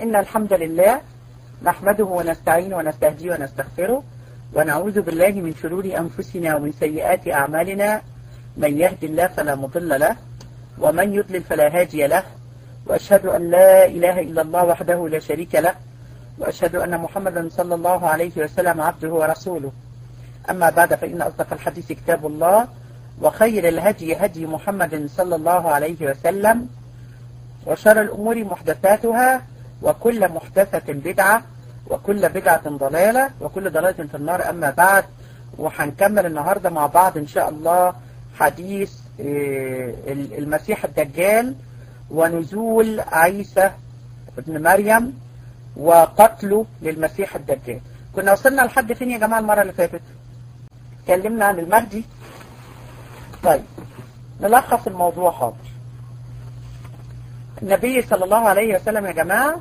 إن الحمد لله نحمده ونستعين ونستهديه ونستغفره ونعوذ بالله من شرور أنفسنا ومن سيئات أعمالنا من يهد الله فلا مضل له ومن يضلل فلا هادي له وأشهد أن لا إله إلا الله وحده لا شريك له وأشهد أن محمدا صلى الله عليه وسلم عبده ورسوله أما بعد فإن أصدق الحديث كتاب الله وخير الهدي هدي محمد صلى الله عليه وسلم وشر الأمور محدثاتها وكل محدثة بدعة وكل بدعة ضلالة وكل ضلالة في النار أما بعد وهنكمل النهاردة مع بعض إن شاء الله حديث المسيح الدجال ونزول عيسى ابن مريم وقتله للمسيح الدجال كنا وصلنا لحد فين يا جماعة المرة اللي فاتت اتكلمنا عن المهدي طيب نلخص الموضوع حاضر النبي صلى الله عليه وسلم يا جماعة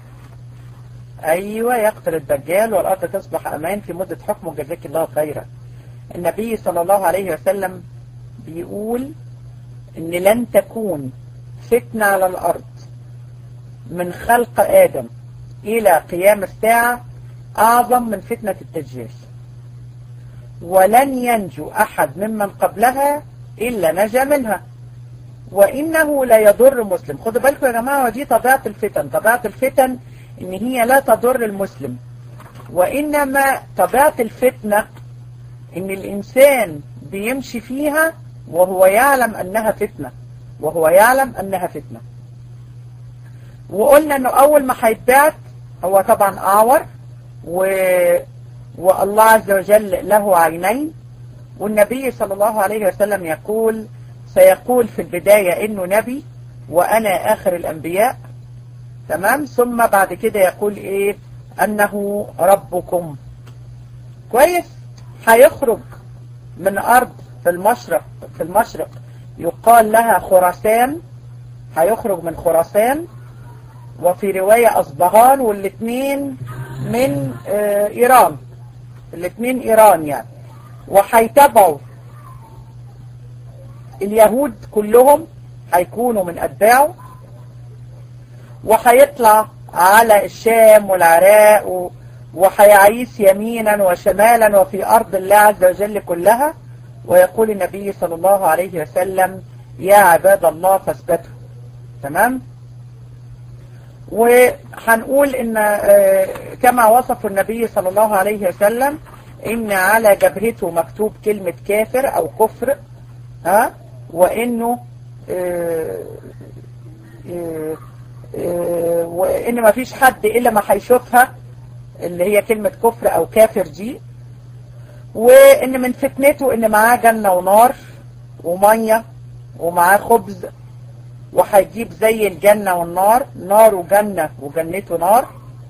أيوة يقتل الدجال والأرض تصبح أمان في مدة حكمه جزاك الله خيرا النبي صلى الله عليه وسلم بيقول إن لن تكون فتنة على الأرض من خلق آدم إلى قيام الساعة أعظم من فتنة الدجال ولن ينجو أحد ممن قبلها إلا نجا منها وإنه لا يضر مسلم خدوا بالكم يا جماعة ودي طبيعة الفتن طبيعة الفتن إن هي لا تضر المسلم وإنما طبيعة الفتنة إن الإنسان بيمشي فيها وهو يعلم أنها فتنة وهو يعلم أنها فتنة وقلنا أنه أول ما هيتبعت هو طبعا أعور و... والله عز وجل له عينين والنبي صلى الله عليه وسلم يقول سيقول في البداية إنه نبي وأنا آخر الأنبياء تمام ثم بعد كده يقول إيه أنه ربكم كويس هيخرج من أرض في المشرق في المشرق يقال لها خراسان هيخرج من خراسان وفي رواية أصبهان والاثنين من آه إيران الاثنين إيران يعني وهيتبعوا اليهود كلهم هيكونوا من أتباعه وهيطلع على الشام والعراق وهيعيش يمينا وشمالا وفي أرض الله عز وجل كلها ويقول النبي صلى الله عليه وسلم يا عباد الله فاثبتوا تمام وهنقول ان كما وصف النبي صلى الله عليه وسلم ان على جبهته مكتوب كلمة كافر او كفر ها وانه اه اه اه وان ما فيش حد الا ما هيشوفها اللي هي كلمة كفر او كافر دي وان من فتنته ان معاه جنة ونار ومية ومعاه خبز وهيجيب زي الجنة والنار نار وجنة وجنته نار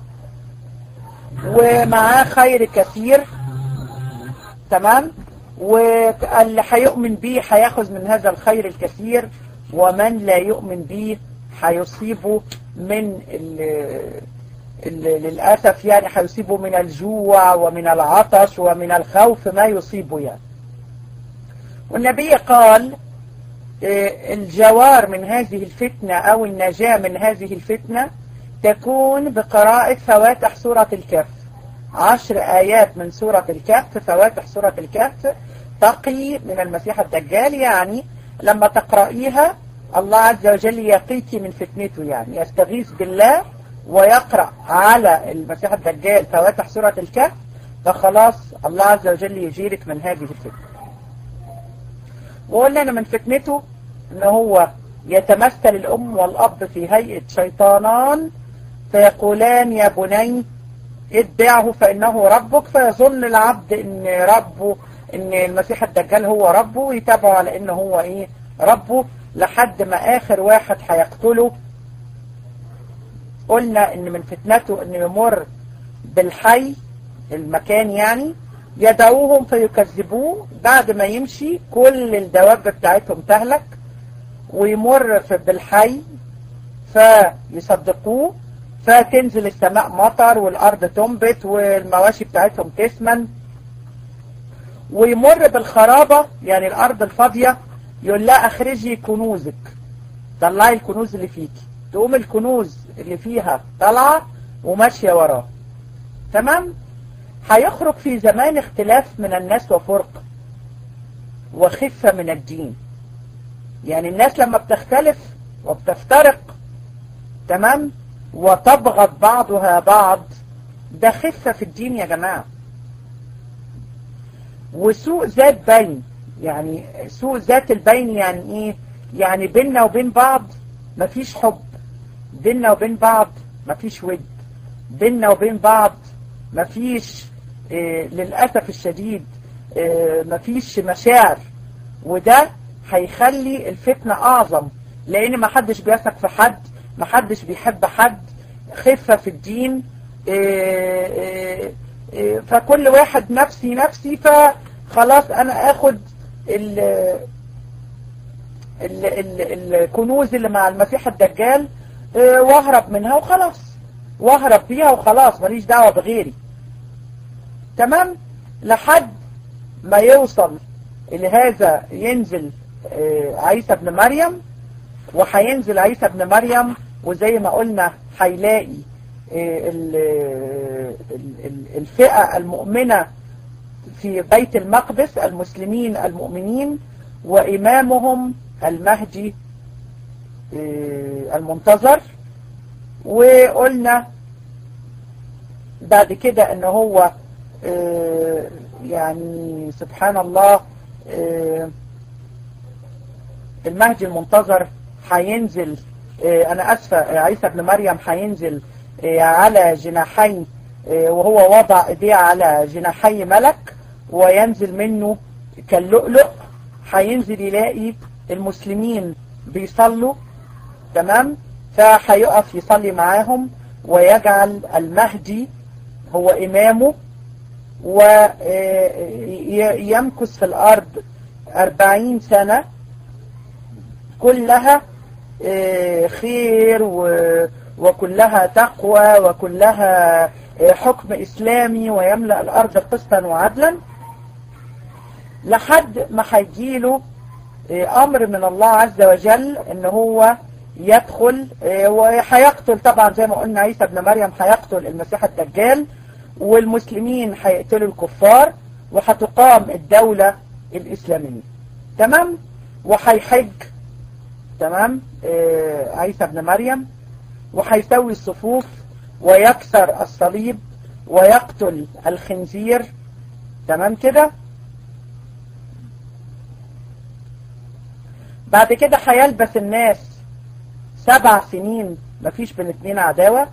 ومعاه خير كثير تمام واللي هيؤمن بيه هياخذ من هذا الخير الكثير ومن لا يؤمن بيه هيصيبه من ال ال للأسف يعني هيصيبه من الجوع ومن العطش ومن الخوف ما يصيبه يعني والنبي قال الجوار من هذه الفتنة أو النجاة من هذه الفتنة تكون بقراءة فواتح سورة الكهف عشر آيات من سورة الكهف فواتح سورة الكهف تقي من المسيح الدجال يعني لما تقرأيها الله عز وجل يقيك من فتنته يعني يستغيث بالله ويقرأ على المسيح الدجال فواتح سورة الكهف فخلاص الله عز وجل يجيرك من هذه الفتنة وقلنا ان من فتنته ان هو يتمثل الام والاب في هيئة شيطانان فيقولان يا بني اتبعه فانه ربك فيظن العبد ان ربه ان المسيح الدجال هو ربه ويتابعه على ان هو ايه ربه لحد ما اخر واحد هيقتله قلنا ان من فتنته ان يمر بالحي المكان يعني يدعوهم فيكذبوه بعد ما يمشي كل الدواب بتاعتهم تهلك ويمر بالحي فيصدقوه فتنزل السماء مطر والأرض تنبت والمواشي بتاعتهم تسمن ويمر بالخرابة يعني الأرض الفاضية يقول لا أخرجي كنوزك طلعي الكنوز اللي فيكي تقوم الكنوز اللي فيها طالعة وماشية وراه تمام هيخرج في زمان اختلاف من الناس وفرق وخفة من الدين يعني الناس لما بتختلف وبتفترق تمام وتبغض بعضها بعض ده خفة في الدين يا جماعة وسوء ذات بين يعني سوء ذات البين يعني ايه يعني بيننا وبين بعض مفيش حب بيننا وبين بعض مفيش ود بيننا وبين بعض مفيش إيه للأسف الشديد إيه مفيش مشاعر وده هيخلي الفتنة أعظم لأن محدش بيثق في حد محدش بيحب حد خفة في الدين إيه فكل واحد نفسي نفسي فخلاص أنا أخد ال ال ال الكنوز اللي مع المسيح الدجال واهرب منها وخلاص واهرب فيها وخلاص ماليش دعوة بغيري تمام لحد ما يوصل لهذا ينزل عيسى ابن مريم وهينزل عيسى ابن مريم وزي ما قلنا هيلاقي الفئة المؤمنة في بيت المقدس المسلمين المؤمنين وإمامهم المهدي المنتظر وقلنا بعد كده ان هو يعني سبحان الله المهدي المنتظر هينزل انا اسفة عيسى ابن مريم هينزل على جناحي وهو وضع ايديه على جناحي ملك وينزل منه كاللؤلؤ هينزل يلاقي المسلمين بيصلوا تمام فهيقف يصلي معاهم ويجعل المهدي هو إمامه ويمكث في الأرض أربعين سنة كلها خير وكلها تقوى وكلها حكم إسلامي ويملأ الأرض قسطا وعدلا لحد ما هيجيله أمر من الله عز وجل إن هو يدخل وهيقتل طبعا زي ما قلنا عيسى ابن مريم هيقتل المسيح الدجال والمسلمين هيقتلوا الكفار وهتقام الدولة الإسلامية تمام وهيحج تمام عيسى ابن مريم وهيسوي الصفوف ويكسر الصليب ويقتل الخنزير تمام كده بعد كده هيلبس الناس سبع سنين مفيش بين اتنين عداوة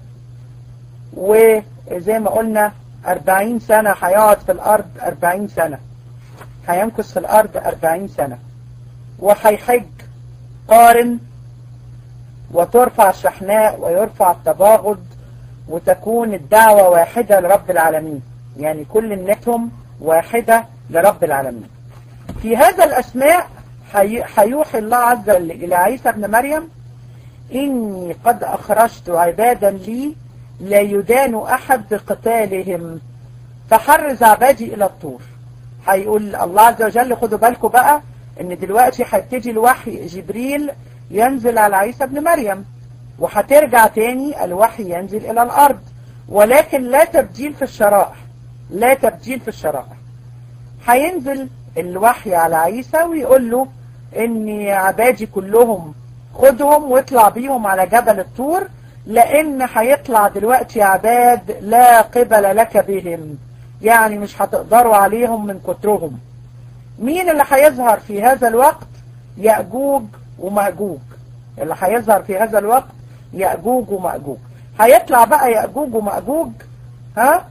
وزي ما قلنا أربعين سنة هيقعد في الأرض أربعين سنة هيمكث في الأرض أربعين سنة وهيحج قارن وترفع الشحناء ويرفع التباغض وتكون الدعوة واحدة لرب العالمين يعني كل النتهم واحدة لرب العالمين في هذا الأسماء هيوحي الله عز وجل إلى عيسى ابن مريم إني قد أخرجت عبادا لي لا يدان أحد بقتالهم فحرز عبادي إلى الطور هيقول الله عز وجل خدوا بالكم بقى إن دلوقتي هيبتدي الوحي جبريل ينزل على عيسى ابن مريم وهترجع تاني الوحي ينزل إلى الأرض ولكن لا تبديل في الشرائع لا تبديل في الشرائع هينزل الوحي على عيسى ويقول له ان عبادي كلهم خدهم واطلع بيهم على جبل الطور لان هيطلع دلوقتي عباد لا قبل لك بهم يعني مش هتقدروا عليهم من كترهم مين اللي هيظهر في هذا الوقت يأجوج ومأجوج اللي هيظهر في هذا الوقت يأجوج ومأجوج هيطلع بقى يأجوج ومأجوج ها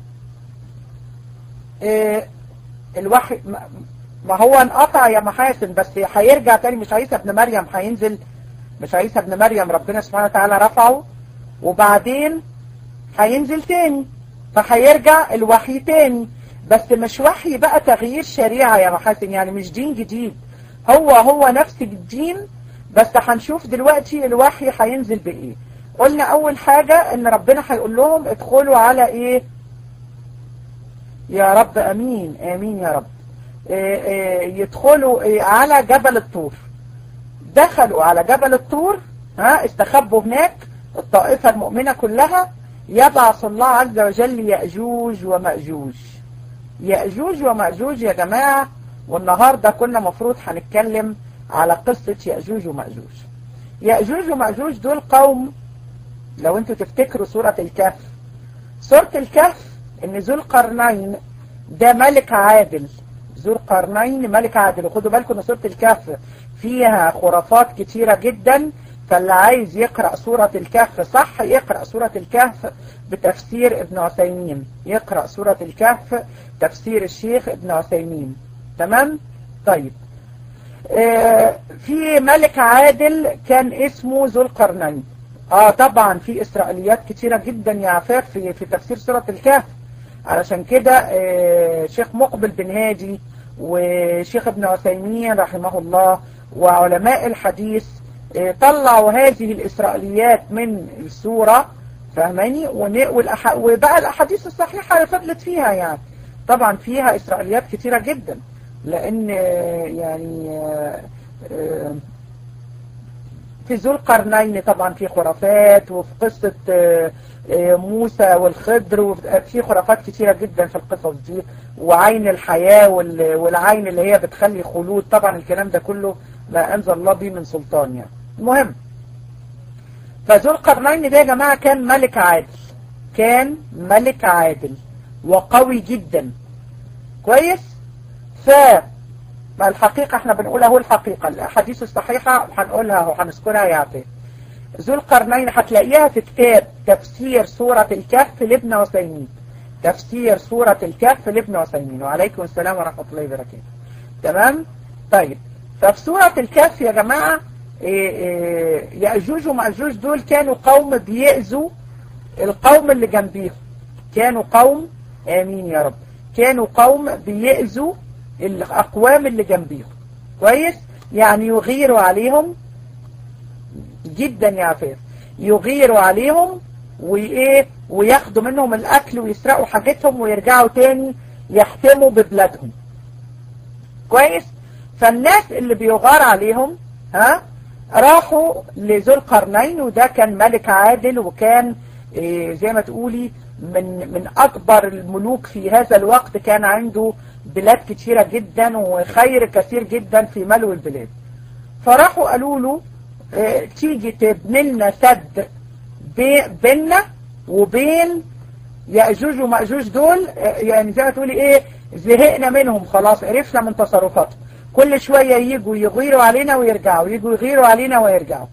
إيه الوحي ما هو انقطع يا محاسن بس هيرجع تاني مش عيسى ابن مريم هينزل مش عيسى ابن مريم ربنا سبحانه وتعالى رفعه وبعدين هينزل تاني فهيرجع الوحي تاني بس مش وحي بقى تغيير شريعة يا محاسن يعني مش دين جديد هو هو نفس الدين بس هنشوف دلوقتي الوحي هينزل بايه قلنا اول حاجة ان ربنا هيقول لهم ادخلوا على ايه يا رب امين امين يا رب إيه إيه يدخلوا إيه على جبل الطور دخلوا على جبل الطور ها استخبوا هناك الطائفة المؤمنة كلها يبعث الله عز وجل يأجوج ومأجوج يأجوج ومأجوج يا جماعة والنهاردة كنا مفروض هنتكلم على قصة يأجوج ومأجوج يأجوج ومأجوج دول قوم لو انتوا تفتكروا سورة الكهف سورة الكهف ان ذو القرنين ده ملك عادل ذو القرنين ملك عادل وخدوا بالكم ان سورة الكهف فيها خرافات كتيرة جدا فاللي عايز يقرأ سورة الكهف صح يقرأ سورة الكهف بتفسير ابن عثيمين يقرأ سورة الكهف تفسير الشيخ ابن عثيمين تمام طيب آه في ملك عادل كان اسمه ذو القرنين اه طبعا في اسرائيليات كتيرة جدا يا عفاف في, في تفسير سورة الكهف علشان كده آه شيخ مقبل بن هادي وشيخ ابن عثيمين رحمه الله وعلماء الحديث آه طلعوا هذه الاسرائيليات من السورة فاهماني وبقى الاحاديث الصحيحة اللي فضلت فيها يعني طبعا فيها اسرائيليات كتيرة جدا لان يعني في ذو القرنين طبعا في خرافات وفي قصة موسى والخضر في خرافات كتيرة جدا في القصص دي وعين الحياة والعين اللي هي بتخلي خلود طبعا الكلام ده كله ما أنزل الله به من سلطان يعني المهم فذو القرنين ده يا جماعة كان ملك عادل كان ملك عادل وقوي جدا كويس ف ما الحقيقة احنا بنقولها هو الحقيقة الاحاديث الصحيحة هنقولها وهنذكرها يا عطيه ذو القرنين هتلاقيها في كتاب تفسير سورة الكهف لابن عثيمين تفسير سورة الكهف لابن عثيمين وعليكم السلام ورحمة الله وبركاته تمام طيب ففي سورة الكهف يا جماعة يأجوج ومأجوج دول كانوا قوم بيأذوا القوم اللي جنبيهم كانوا قوم آمين يا رب كانوا قوم بيأذوا الأقوام اللي جنبيهم كويس يعني يغيروا عليهم جدا يا عفاف يغيروا عليهم وإيه وياخدوا منهم الأكل ويسرقوا حاجتهم ويرجعوا تاني يحتموا ببلادهم كويس فالناس اللي بيغار عليهم ها راحوا لذو القرنين وده كان ملك عادل وكان إيه زي ما تقولي من من أكبر الملوك في هذا الوقت كان عنده بلاد كتيرة جدا وخير كثير جدا في ملو البلاد فراحوا قالوا له اه تيجي تبني لنا سد بيننا وبين يأجوج ومأجوج دول اه يعني زي ما تقولي ايه زهقنا منهم خلاص عرفنا من تصرفاتهم كل شوية يجوا يغيروا علينا ويرجعوا يجوا يغيروا علينا ويرجعوا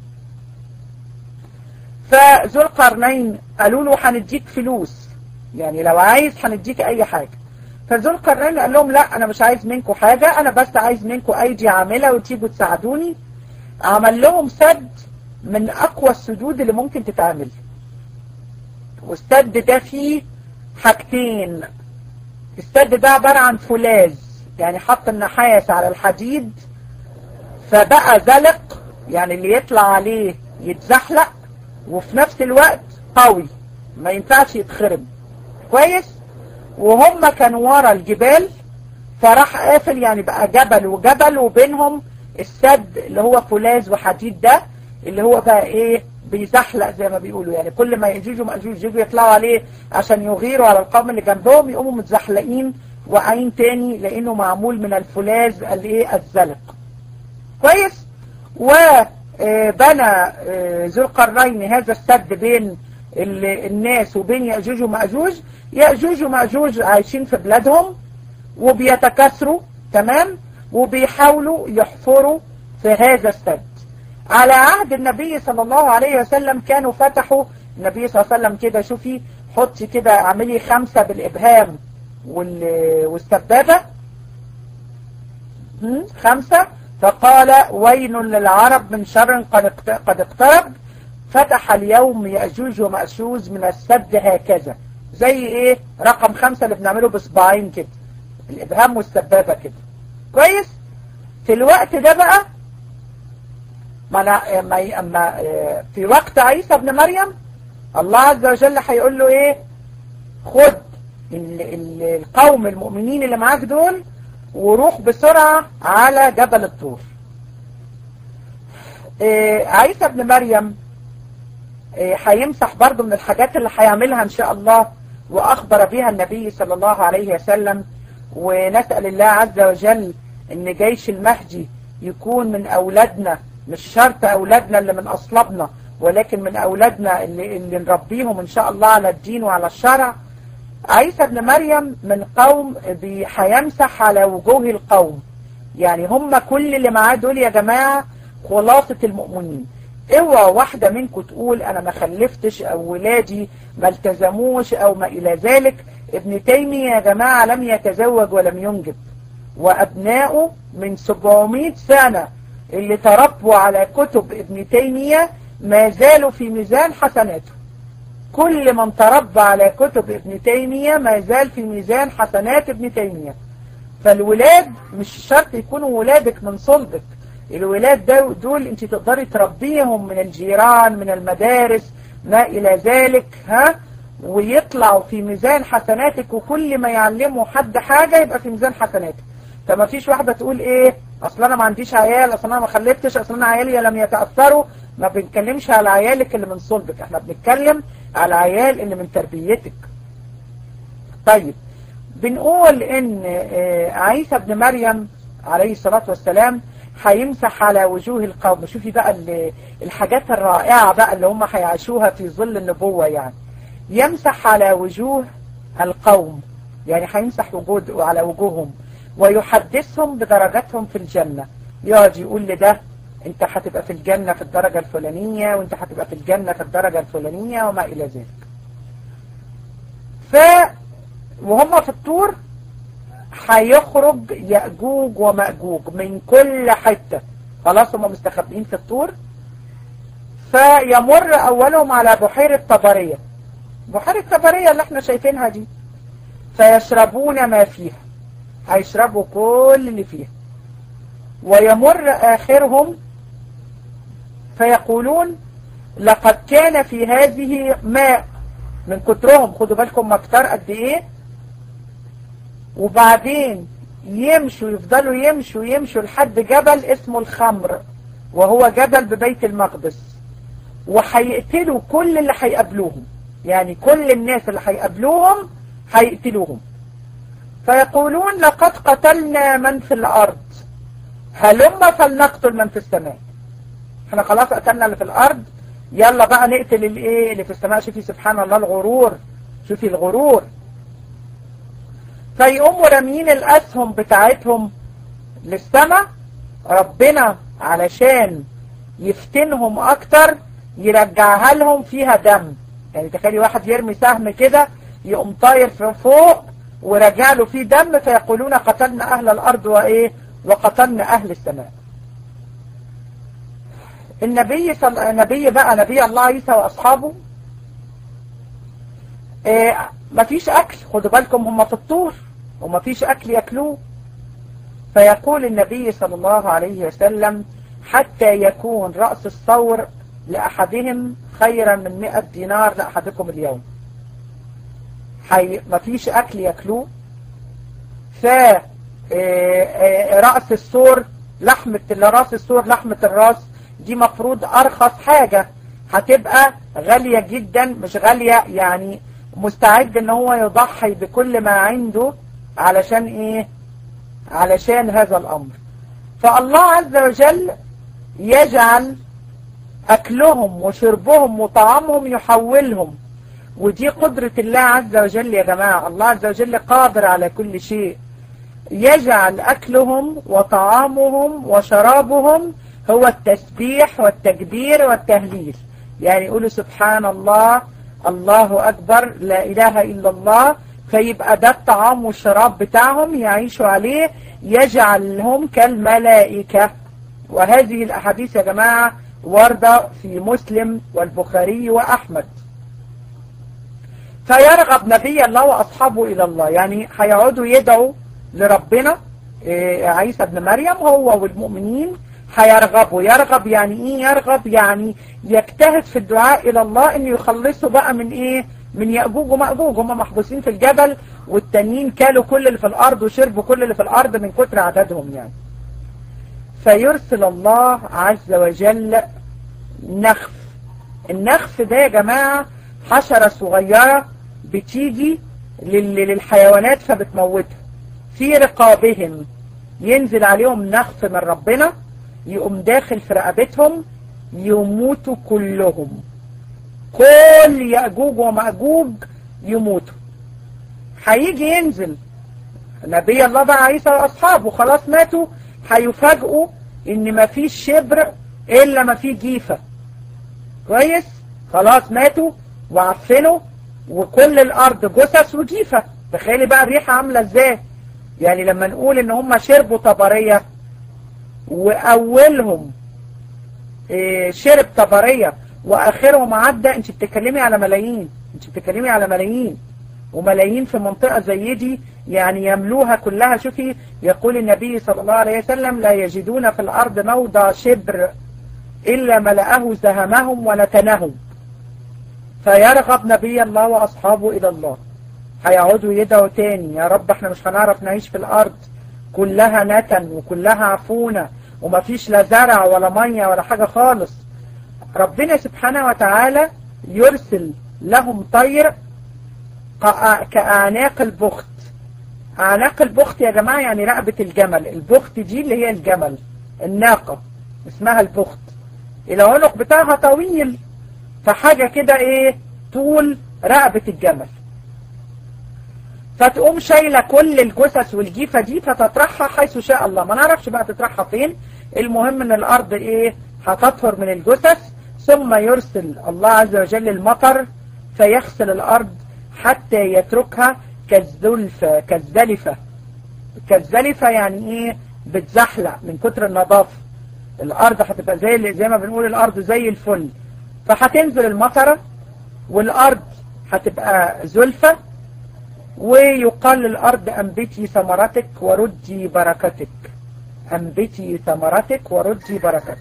فذو القرنين قالوا له هنديك فلوس يعني لو عايز هنديك اي حاجة فذو القرنين قال لهم لا انا مش عايز منكم حاجة انا بس عايز منكم ايدي عاملة وتيجوا تساعدوني عمل لهم سد من اقوى السدود اللي ممكن تتعمل والسد ده فيه حاجتين السد ده عبارة عن فولاذ يعني حط النحاس على الحديد فبقى زلق يعني اللي يطلع عليه يتزحلق وفي نفس الوقت قوي ما ينفعش يتخرب كويس وهم كانوا ورا الجبال فراح قافل يعني بقى جبل وجبل وبينهم السد اللي هو فولاذ وحديد ده اللي هو بقى ايه بيزحلق زي ما بيقولوا يعني كل ما يجوج ومأجوج يجوا يطلعوا عليه عشان يغيروا على القوم اللي جنبهم يقوموا متزحلقين وقاعين تاني لانه معمول من الفولاذ الايه الزلق كويس وبنى ذو القرنين هذا السد بين الناس وبين يأجوج ومأجوج يأجوج ومأجوج عايشين في بلادهم وبيتكاثروا تمام وبيحاولوا يحفروا في هذا السد على عهد النبي صلى الله عليه وسلم كانوا فتحوا النبي صلى الله عليه وسلم كده شوفي حطي كده اعملي خمسة بالإبهام والسبابة خمسة فقال ويل للعرب من شر قد اقترب فتح اليوم يأجوج ومأجوج من السد هكذا زي ايه رقم خمسة اللي بنعمله بصباعين كده الإبهام والسبابة كده كويس في الوقت ده بقى ما ما اما في وقت عيسى ابن مريم الله عز وجل هيقول له ايه خد القوم المؤمنين اللي معاك دول وروح بسرعة على جبل الطور إيه عيسى ابن مريم هيمسح برضو من الحاجات اللي هيعملها ان شاء الله واخبر بها النبي صلى الله عليه وسلم ونسأل الله عز وجل ان جيش المهدي يكون من اولادنا مش شرط اولادنا اللي من اصلابنا ولكن من اولادنا اللي, اللي نربيهم ان شاء الله على الدين وعلى الشرع عيسى ابن مريم من قوم هيمسح على وجوه القوم يعني هم كل اللي معاه دول يا جماعة خلاصة المؤمنين اوعى واحدة منكم تقول انا ما خلفتش او ولادي ما التزموش او ما الى ذلك ابن تيمية يا جماعة لم يتزوج ولم ينجب وابنائه من 700 سنة اللي تربوا على كتب ابن تيمية ما زالوا في ميزان حسناته كل من تربى على كتب ابن تيمية ما زال في ميزان حسنات ابن تيمية فالولاد مش شرط يكونوا ولادك من صلبك الولاد دول انت تقدري تربيهم من الجيران من المدارس ما الى ذلك ها ويطلعوا في ميزان حسناتك وكل ما يعلموا حد حاجة يبقى في ميزان حسناتك فما فيش واحدة تقول ايه اصلا انا ما عنديش عيال اصلا انا ما خلفتش اصلا انا عيالي لم يتأثروا ما بنتكلمش على عيالك اللي من صلبك احنا بنتكلم على عيال اللي من تربيتك طيب بنقول ان عيسى ابن مريم عليه الصلاة والسلام هيمسح على وجوه القوم شوفي بقى الحاجات الرائعة بقى اللي هم هيعيشوها في ظل النبوة يعني يمسح على وجوه القوم يعني هيمسح وجود على وجوههم ويحدثهم بدرجاتهم في الجنة يقعد يقول لده انت هتبقى في الجنة في الدرجة الفلانية وانت هتبقى في الجنة في الدرجة الفلانية وما الى ذلك ف وهم في الطور هيخرج يأجوج ومأجوج من كل حتة خلاص هم مستخبئين في الطور فيمر أولهم على بحيرة طبرية بحيرة طبرية اللي احنا شايفينها دي فيشربون ما فيها هيشربوا كل اللي فيها ويمر آخرهم فيقولون لقد كان في هذه ماء من كترهم خدوا بالكم مكتر قد ايه وبعدين يمشوا يفضلوا يمشوا يمشوا لحد جبل اسمه الخمر وهو جبل ببيت المقدس وهيقتلوا كل اللي هيقابلوهم يعني كل الناس اللي هيقابلوهم هيقتلوهم فيقولون لقد قتلنا من في الأرض هلما فلنقتل من في السماء احنا خلاص قتلنا اللي في الأرض يلا بقى نقتل الايه اللي في السماء شوفي سبحان الله الغرور شوفي الغرور فيقوموا راميين الأسهم بتاعتهم للسماء ربنا علشان يفتنهم أكتر يرجعها لهم فيها دم يعني تخيلي واحد يرمي سهم كده يقوم طاير في فوق ورجع له فيه دم فيقولون قتلنا أهل الأرض وإيه وقتلنا أهل السماء النبي صل... النبي بقى نبي الله عيسى وأصحابه إيه مفيش أكل خدوا بالكم هم في الطور ومفيش أكل يأكلوه فيقول النبي صلى الله عليه وسلم حتى يكون رأس الثور لأحدهم خيرا من مئة دينار لأحدكم اليوم حي... مفيش أكل يأكلوه ف رأس السور لحمة راس السور لحمة الراس دي مفروض أرخص حاجة هتبقى غالية جدا مش غالية يعني مستعد ان هو يضحي بكل ما عنده علشان ايه علشان هذا الامر فالله عز وجل يجعل اكلهم وشربهم وطعامهم يحولهم ودي قدرة الله عز وجل يا جماعة الله عز وجل قادر على كل شيء يجعل أكلهم وطعامهم وشرابهم هو التسبيح والتكبير والتهليل يعني يقولوا سبحان الله الله أكبر لا إله إلا الله فيبقى ده الطعام والشراب بتاعهم يعيشوا عليه يجعلهم كالملائكة وهذه الأحاديث يا جماعة واردة في مسلم والبخاري وأحمد فيرغب نبي الله وأصحابه إلى الله يعني هيقعدوا يدعوا لربنا عيسى ابن مريم هو والمؤمنين هيرغبوا يرغب يعني ايه يرغب يعني يجتهد في الدعاء الى الله انه يخلصوا بقى من ايه من يأجوج ومأجوج هم محبوسين في الجبل والتانيين كالوا كل اللي في الارض وشربوا كل اللي في الارض من كتر عددهم يعني فيرسل الله عز وجل نخف النخف ده يا جماعة حشرة صغيرة بتيجي لل- للحيوانات فبتموتها في رقابهم ينزل عليهم نخف من ربنا يقوم داخل في رقبتهم يموتوا كلهم كل يأجوج ومأجوج يموتوا هيجي ينزل نبي الله بقى عيسى واصحابه خلاص ماتوا هيفاجئوا ان مفيش شبر الا ما فيه جيفة كويس خلاص ماتوا وعفنوا وكل الارض جثث وجيفة تخيلي بقى الريحة عاملة ازاي يعني لما نقول ان هم شربوا طبرية واولهم إيه، شرب طبرية واخرهم عدى انت بتتكلمي على ملايين انت بتتكلمي على ملايين وملايين في منطقة زي دي يعني يملوها كلها شوفي يقول النبي صلى الله عليه وسلم لا يجدون في الأرض موضع شبر إلا ملأه زهمهم ونتنهم فيرغب نبي الله وأصحابه إلى الله هيقعدوا يدعوا تاني يا رب احنا مش هنعرف نعيش في الأرض كلها نتن وكلها عفونة ومفيش لا زرع ولا مية ولا حاجة خالص ربنا سبحانه وتعالى يرسل لهم طير كأ- كأعناق البخت أعناق البخت يا جماعة يعني رقبة الجمل البخت دي اللي هي الجمل الناقة اسمها البخت العنق بتاعها طويل فحاجة كده ايه طول رقبة الجمل فتقوم شايلة كل الجثث والجيفة دي فتطرحها حيث شاء الله ما نعرفش بقى تطرحها فين المهم ان الارض ايه هتطهر من الجثث ثم يرسل الله عز وجل المطر فيغسل الارض حتى يتركها كالزلفة كالزلفة كالزلفة يعني ايه بتزحلق من كتر النظافة الارض هتبقى زي زي ما بنقول الارض زي الفل فهتنزل المطرة والارض هتبقى زلفة ويقال للأرض أنبتي ثمرتك وردي بركتك أنبتي ثمرتك وردي بركتك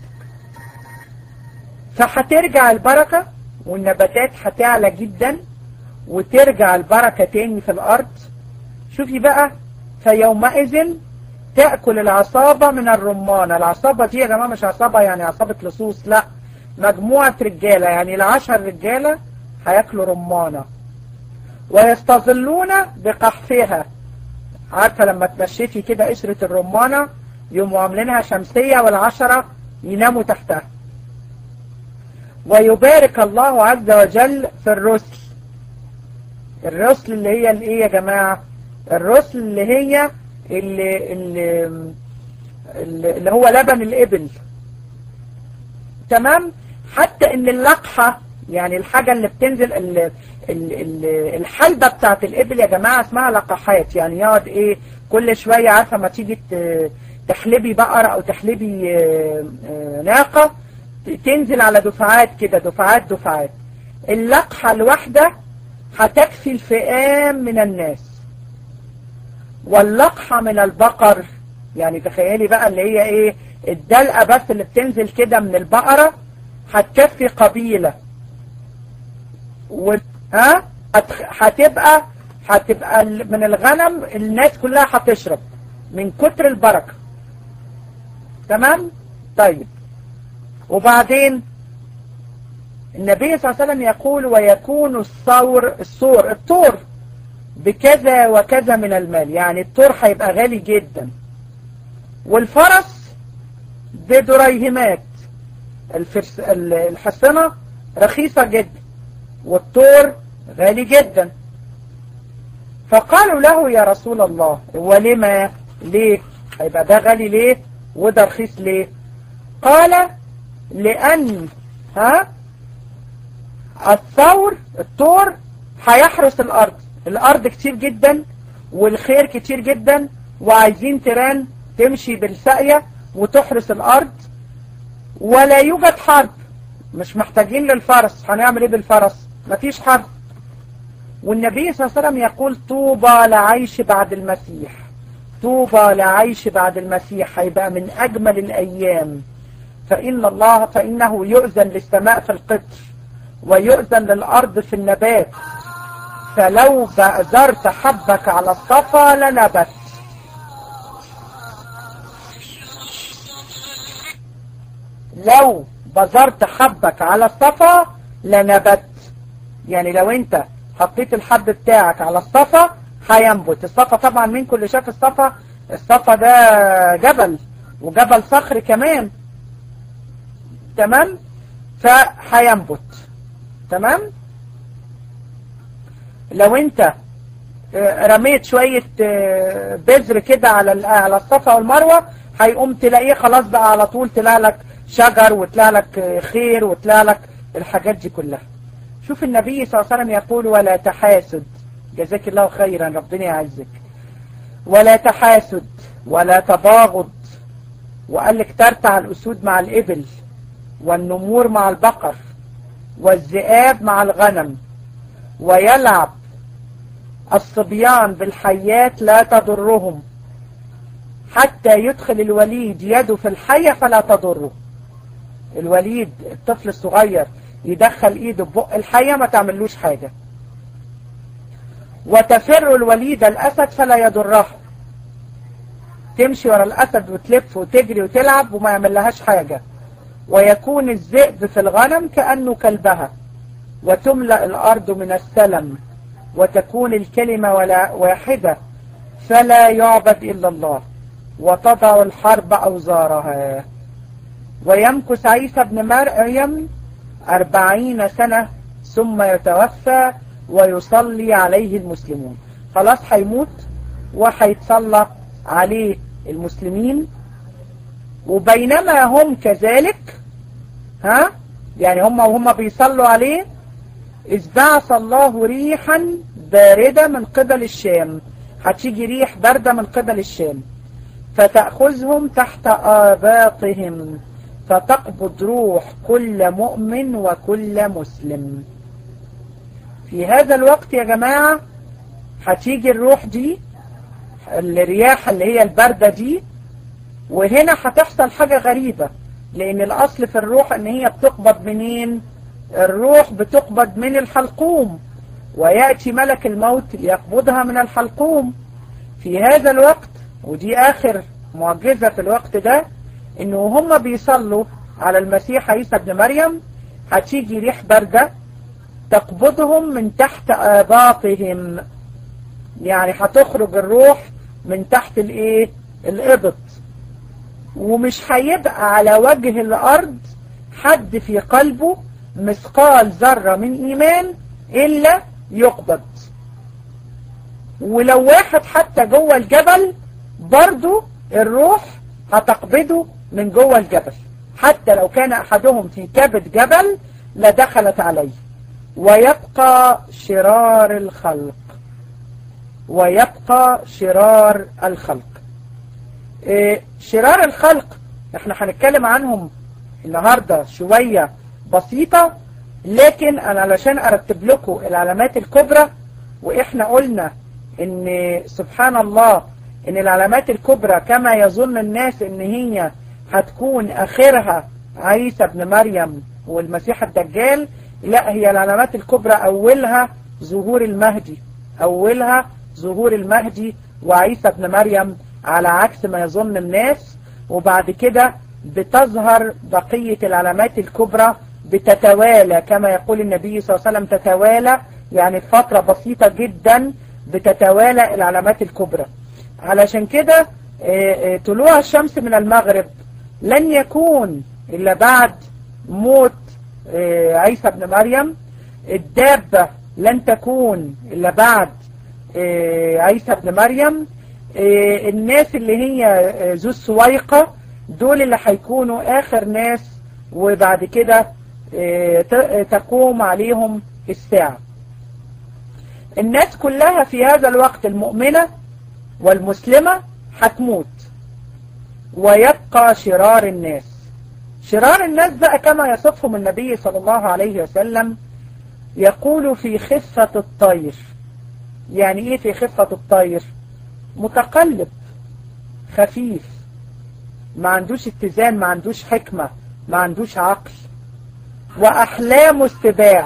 فهترجع البركة والنباتات هتعلى جدا وترجع البركة تاني في الأرض شوفي بقى فيومئذ تأكل العصابة من الرمانة العصابة دي يا جماعة مش عصابة يعني عصابة لصوص لا مجموعة رجالة يعني العشر رجالة هياكلوا رمانة ويستظلون بقحفها عارفة لما تمشيتي كده قشرة الرمانة يقوموا عاملينها شمسية والعشرة يناموا تحتها ويبارك الله عز وجل في الرسل الرسل اللي هي الايه يا جماعة الرسل اللي هي اللي, اللي, اللي هو لبن الإبل تمام حتى ان اللقحة يعني الحاجة اللي بتنزل ال ال ال الحلبة بتاعت الإبل يا جماعة اسمها لقحات يعني يقعد ايه كل شوية عارفة ما تيجي تحلبي بقرة او تحلبي ناقة تنزل على دفعات كده دفعات دفعات اللقحة الواحدة هتكفي الفئام من الناس واللقحة من البقر يعني تخيلي بقى اللي هي ايه الدلقة بس اللي بتنزل كده من البقرة هتكفي قبيلة و... ها هتبقى هتبقى من الغنم الناس كلها هتشرب من كتر البركة تمام طيب وبعدين النبي صلى الله عليه وسلم يقول ويكون الثور الثور الطور بكذا وكذا من المال يعني الطور هيبقى غالي جدا والفرس بدريهمات الفرس الحصنة رخيصة جدا والطور غالي جدا فقالوا له يا رسول الله ولما ليه هيبقى ده غالي ليه وده رخيص ليه قال لأن ها الثور الطور هيحرس الأرض الأرض كتير جدا والخير كتير جدا وعايزين تيران تمشي بالساقية وتحرس الأرض ولا يوجد حرب مش محتاجين للفرس هنعمل ايه بالفرس مفيش حرب والنبي صلى الله عليه وسلم يقول طوبى لعيش بعد المسيح طوبى لعيش بعد المسيح هيبقى من أجمل الأيام فإن الله فإنه يؤذن للسماء في القطر ويؤذن للأرض في النبات فلو بأذرت حبك على الصفا لنبت لو بذرت حبك على الصفا لنبت يعني لو انت حطيت الحب بتاعك على الصفا هينبت الصفا طبعا مين كل شاف الصفا الصفا ده جبل وجبل صخر كمان تمام فهينبت تمام لو انت رميت شوية بذر كده على على الصفا والمروة هيقوم تلاقيه خلاص بقى على طول تلاقي لك شجر وتلاقي لك خير وتلاقي لك الحاجات دي كلها شوف النبي صلى الله عليه وسلم يقول ولا تحاسد جزاك الله خيرا ربنا يعزك ولا تحاسد ولا تباغض وقال لك ترتع الأسود مع الإبل والنمور مع البقر والذئاب مع الغنم ويلعب الصبيان بالحيات لا تضرهم حتى يدخل الوليد يده في الحية فلا تضره الوليد الطفل الصغير يدخل ايده ببق الحية ما تعملوش حاجة وتفر الوليد الأسد فلا يضره تمشي ورا الأسد وتلف وتجري وتلعب وما يعمل لهاش حاجة ويكون الذئب في الغنم كأنه كلبها وتملأ الأرض من السلم وتكون الكلمة ولا واحدة فلا يعبد إلا الله وتضع الحرب أوزارها ويمكث عيسى بن مريم أربعين سنة ثم يتوفى ويصلي عليه المسلمون خلاص هيموت وهيتصلى عليه المسلمين وبينما هم كذلك ها يعني هم وهم بيصلوا عليه إذ بعث الله ريحا باردة من قبل الشام هتيجي ريح باردة من قبل الشام فتأخذهم تحت آباطهم فتقبض روح كل مؤمن وكل مسلم في هذا الوقت يا جماعة هتيجي الروح دي الرياح اللي هي الباردة دي وهنا هتحصل حاجة غريبة لأن الأصل في الروح أن هي بتقبض منين الروح بتقبض من الحلقوم ويأتي ملك الموت يقبضها من الحلقوم في هذا الوقت ودي آخر معجزة في الوقت ده إنه هم بيصلوا على المسيح عيسى ابن مريم هتيجي ريح باردة تقبضهم من تحت آباطهم يعني هتخرج الروح من تحت الايه الإبط ومش هيبقى على وجه الأرض حد في قلبه مثقال ذرة من إيمان إلا يقبض ولو واحد حتى جوه الجبل برضو الروح هتقبضه من جوه الجبل حتى لو كان أحدهم في كبد جبل لدخلت عليه ويبقى شرار الخلق ويبقى شرار الخلق إيه شرار الخلق احنا هنتكلم عنهم النهاردة شوية بسيطة لكن انا علشان ارتب لكم العلامات الكبرى واحنا قلنا ان سبحان الله ان العلامات الكبرى كما يظن الناس ان هي هتكون اخرها عيسى ابن مريم والمسيح الدجال لا هي العلامات الكبرى اولها ظهور المهدي اولها ظهور المهدي وعيسى ابن مريم على عكس ما يظن الناس وبعد كده بتظهر بقية العلامات الكبرى بتتوالى كما يقول النبي صلى الله عليه وسلم تتوالى يعني فترة بسيطة جدا بتتوالى العلامات الكبرى علشان كده طلوع الشمس من المغرب لن يكون إلا بعد موت عيسى ابن مريم الدابة لن تكون إلا بعد عيسى ابن مريم الناس اللي هي ذو السويقة دول اللي هيكونوا آخر ناس وبعد كده تقوم عليهم الساعة الناس كلها في هذا الوقت المؤمنة والمسلمة هتموت ويبقى شرار الناس شرار الناس بقى كما يصفهم النبي صلى الله عليه وسلم يقول في خفة الطير يعني ايه في خفة الطير متقلب خفيف ما عندوش اتزان ما عندوش حكمة ما عندوش عقل وأحلام استباع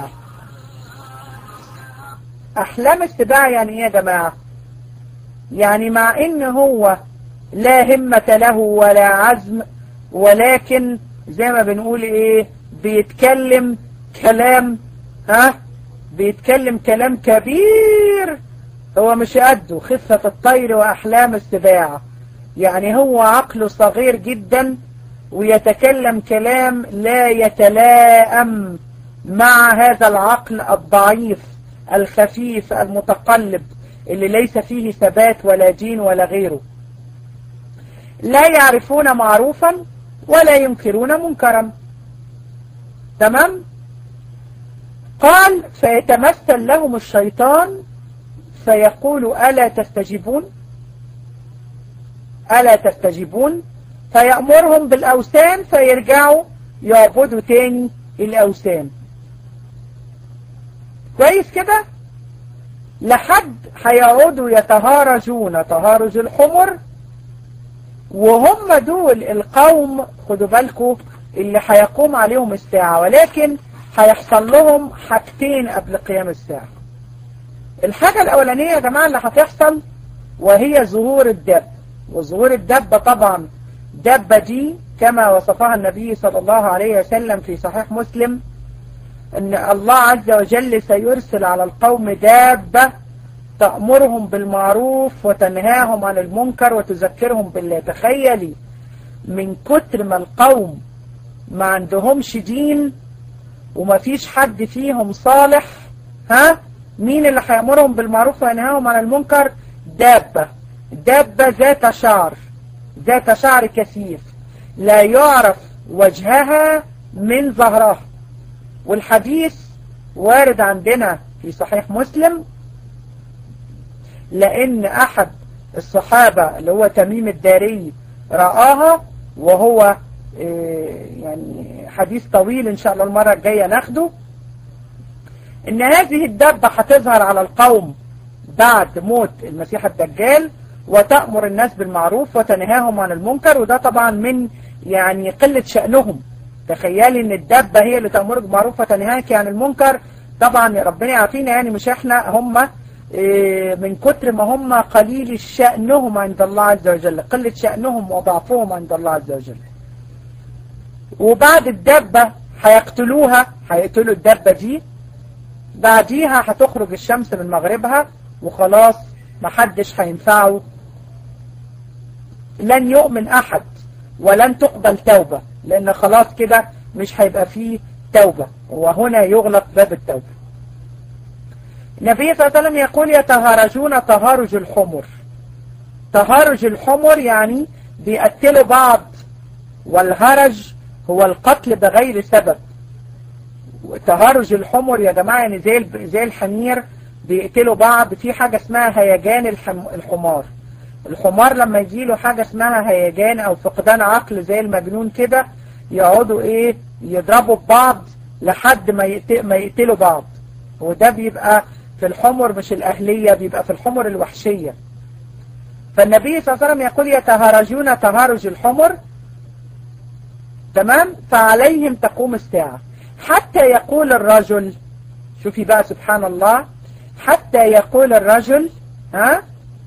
أحلام استباع يعني ايه يا جماعة يعني مع ان هو لا همة له ولا عزم ولكن زي ما بنقول ايه بيتكلم كلام ها بيتكلم كلام كبير هو مش قده خفة الطير وأحلام السباع يعني هو عقله صغير جدا ويتكلم كلام لا يتلائم مع هذا العقل الضعيف الخفيف المتقلب اللي ليس فيه ثبات ولا دين ولا غيره لا يعرفون معروفا ولا ينكرون منكرا تمام قال فيتمثل لهم الشيطان فيقول ألا تستجيبون ألا تستجيبون فيأمرهم بالأوثان فيرجعوا يعبدوا تاني الأوثان كويس كده لحد هيقعدوا يتهارجون تهارج الحمر وهم دول القوم خدوا بالكم اللي هيقوم عليهم الساعة ولكن هيحصل لهم حاجتين قبل قيام الساعة الحاجة الأولانية يا جماعة اللي هتحصل وهي ظهور الدب وظهور الدبة طبعا دبة دي كما وصفها النبي صلى الله عليه وسلم في صحيح مسلم ان الله عز وجل سيرسل على القوم دابة تأمرهم بالمعروف وتنهاهم عن المنكر وتذكرهم بالله تخيلي من كتر ما القوم ما عندهمش دين وما فيش حد فيهم صالح ها مين اللي هيأمرهم بالمعروف وينهاهم عن المنكر دابة دابة ذات شعر ذات شعر كثيف لا يعرف وجهها من ظهرها والحديث وارد عندنا في صحيح مسلم لأن أحد الصحابة اللي هو تميم الداري رآها وهو يعني حديث طويل إن شاء الله المرة الجاية ناخده إن هذه الدبة هتظهر على القوم بعد موت المسيح الدجال وتأمر الناس بالمعروف وتنهاهم عن المنكر وده طبعا من يعني قلة شأنهم تخيلي ان الدبة هي اللي تأمرك بالمعروف وتنهاك عن المنكر طبعا ربنا يعافينا يعني مش احنا هم من كتر ما هم قليل شأنهم عند الله عز وجل قلة شأنهم وضعفهم عند الله عز وجل وبعد الدبة هيقتلوها هيقتلوا الدبة دي بعديها هتخرج الشمس من مغربها وخلاص محدش هينفعه لن يؤمن أحد ولن تقبل توبة لأن خلاص كده مش هيبقى فيه توبة وهنا يغلق باب التوبة النبي صلى الله عليه وسلم يقول يتهارجون تهارج الحمر تهارج الحمر يعني بيقتلوا بعض والهرج هو القتل بغير سبب تهارج الحمر يا جماعة يعني زي زي الحمير بيقتلوا بعض في حاجة اسمها هيجان الحمار الحمار لما يجي له حاجة اسمها هيجان او فقدان عقل زي المجنون كده يقعدوا ايه يضربوا ببعض لحد ما ما يقتلوا بعض وده بيبقى في الحمر مش الأهلية بيبقى في الحمر الوحشية فالنبي صلى الله عليه وسلم يقول يتهارجون تهارج الحمر تمام فعليهم تقوم الساعة حتى يقول الرجل شوفي بقى سبحان الله حتى يقول الرجل ها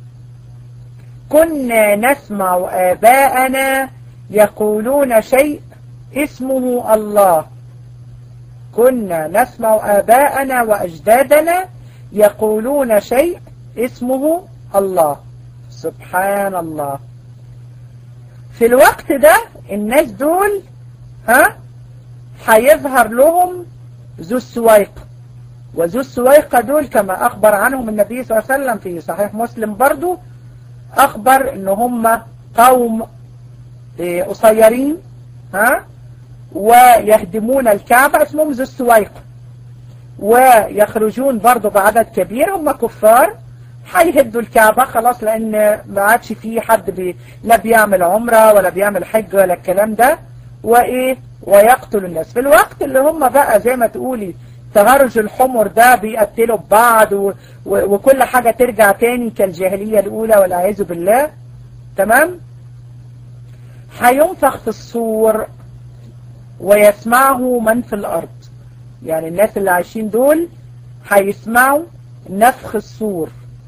كنا نسمع آباءنا يقولون شيء اسمه الله كنا نسمع آباءنا وأجدادنا يقولون شيء اسمه الله سبحان الله في الوقت ده الناس دول ها هيظهر لهم ذو السويقة وذو السويقة دول كما أخبر عنهم النبي صلى الله عليه وسلم في صحيح مسلم برضو أخبر إن هم قوم قصيرين ها ويهدمون الكعبة اسمهم ذو السويقة ويخرجون برضو بعدد كبير هم كفار هيهدوا الكعبة خلاص لأن ما عادش فيه حد بي لا بيعمل عمرة ولا بيعمل حج ولا الكلام ده وإيه ويقتل الناس في الوقت اللي هم بقى زي ما تقولي تهرج الحمر ده بيقتلوا ببعض و... و... وكل حاجة ترجع تاني كالجاهلية الأولى والعياذ بالله تمام هينفخ في الصور ويسمعه من في الأرض يعني الناس اللي عايشين دول هيسمعوا نفخ الصور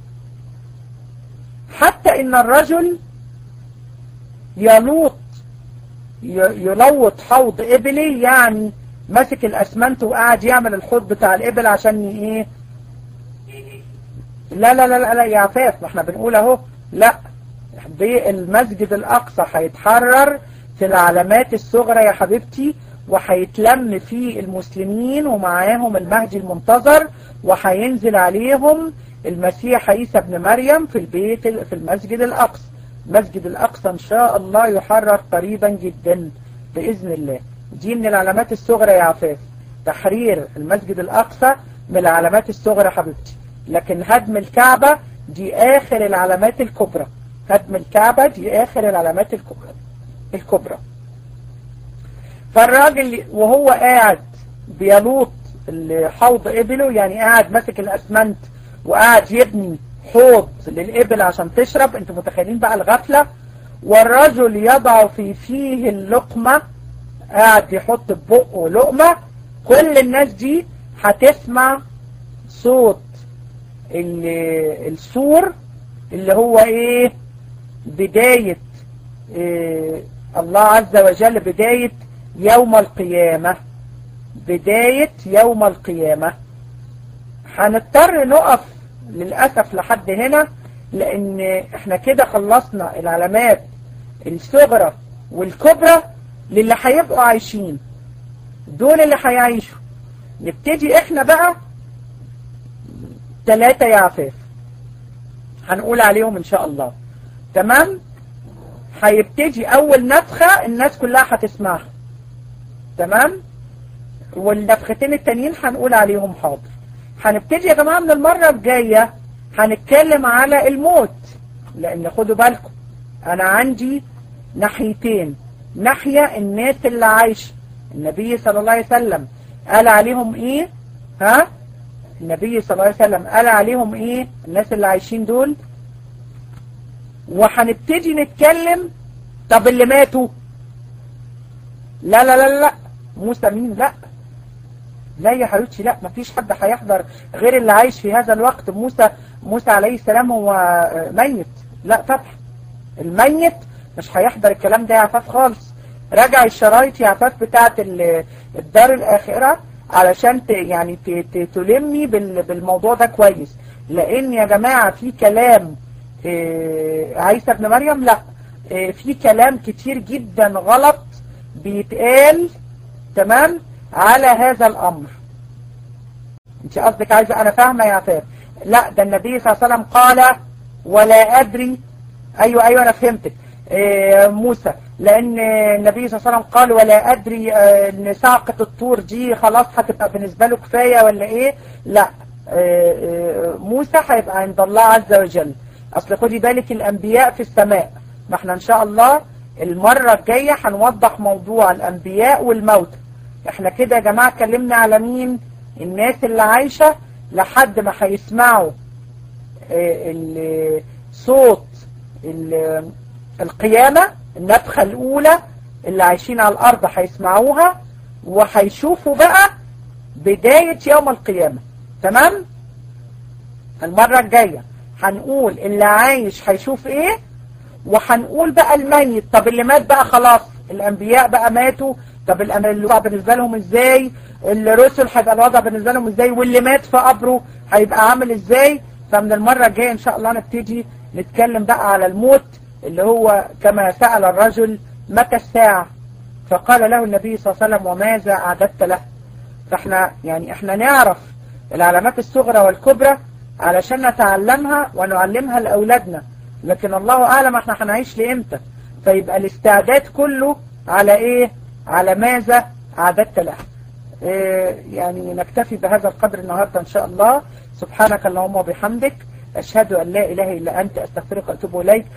حتى ان الرجل يلوط يلوط حوض ابله يعني ماسك الاسمنت وقاعد يعمل الحوض بتاع الابل عشان ايه لا لا لا لا, لا يا عفاف ما احنا بنقول اهو لا المسجد الاقصى هيتحرر في العلامات الصغرى يا حبيبتي وهيتلم فيه المسلمين ومعاهم المهدي المنتظر وهينزل عليهم المسيح عيسى ابن مريم في البيت في المسجد الأقصى المسجد الأقصى إن شاء الله يحرر قريبا جدا بإذن الله دي من العلامات الصغرى يا عفاف تحرير المسجد الأقصى من العلامات الصغرى حبيبتي لكن هدم الكعبة دي آخر العلامات الكبرى هدم الكعبة دي آخر العلامات الكبرى الكبرى فالراجل وهو قاعد بيلوط حوض إبله يعني قاعد ماسك الأسمنت وقاعد يبني حوض للإبل عشان تشرب انتوا متخيلين بقى الغفلة والرجل يضع في فيه اللقمة قاعد يحط في بقه لقمة كل الناس دي هتسمع صوت السور اللي هو ايه بداية إيه الله عز وجل بداية يوم القيامة بداية يوم القيامة هنضطر نقف للأسف لحد هنا لأن احنا كده خلصنا العلامات الصغرى والكبرى للي هيبقوا عايشين دول اللي هيعيشوا نبتدي احنا بقى ثلاثة يا عفاف هنقول عليهم ان شاء الله تمام هيبتدي اول نفخة الناس كلها هتسمعها تمام والنفختين التانيين هنقول عليهم حاضر هنبتدي يا جماعة من المرة الجاية هنتكلم على الموت لان خدوا بالكم انا عندي ناحيتين ناحية الناس اللي عايشة النبي صلى الله عليه وسلم قال عليهم ايه ها النبي صلى الله عليه وسلم قال عليهم ايه الناس اللي عايشين دول وهنبتدي نتكلم طب اللي ماتوا لا لا لا لا موسى مين لا لا يا حبيبتي لا مفيش حد هيحضر غير اللي عايش في هذا الوقت موسى موسى عليه السلام هو ميت لا فتح الميت مش هيحضر الكلام ده يا عفاف خالص راجع الشرايط يا عفاف بتاعت الدار الآخرة علشان ت يعني ت تلمي بالموضوع ده كويس لان يا جماعة في كلام عيسى ابن مريم لا في كلام كتير جدا غلط بيتقال تمام على هذا الامر انت قصدك عايزة انا فاهمة يا عفاف لا ده النبي صلى الله عليه وسلم قال ولا ادري ايوه ايوه انا فهمتك موسى لان النبي صلى الله عليه وسلم قال ولا ادري ان ساقة الطور دي خلاص هتبقى بالنسبة له كفاية ولا ايه لا موسى هيبقى عند الله عز وجل اصل خدي بالك الانبياء في السماء ما احنا ان شاء الله المرة الجاية هنوضح موضوع الانبياء والموت احنا كده يا جماعة اتكلمنا على مين الناس اللي عايشة لحد ما هيسمعوا صوت القيامة النفخة الأولى اللي عايشين على الأرض هيسمعوها وهيشوفوا بقى بداية يوم القيامة تمام المرة الجاية هنقول اللي عايش هيشوف ايه وهنقول بقى الميت طب اللي مات بقى خلاص الأنبياء بقى ماتوا طب الوضع بالنسبة لهم ازاي الرسل هيبقى الوضع بالنسبة لهم ازاي واللي مات في قبره هيبقى عامل ازاي فمن المرة الجاية ان شاء الله نبتدي نتكلم بقى على الموت اللي هو كما سأل الرجل متى الساعة فقال له النبي صلى الله عليه وسلم وماذا أعددت له فاحنا يعني احنا نعرف العلامات الصغرى والكبرى علشان نتعلمها ونعلمها لأولادنا لكن الله أعلم احنا هنعيش لإمتى فيبقى الاستعداد كله على ايه على ماذا أعددت له إيه يعني نكتفي بهذا القدر النهاردة إن شاء الله سبحانك اللهم وبحمدك أشهد أن لا إله إلا أنت أستغفرك وأتوب إليك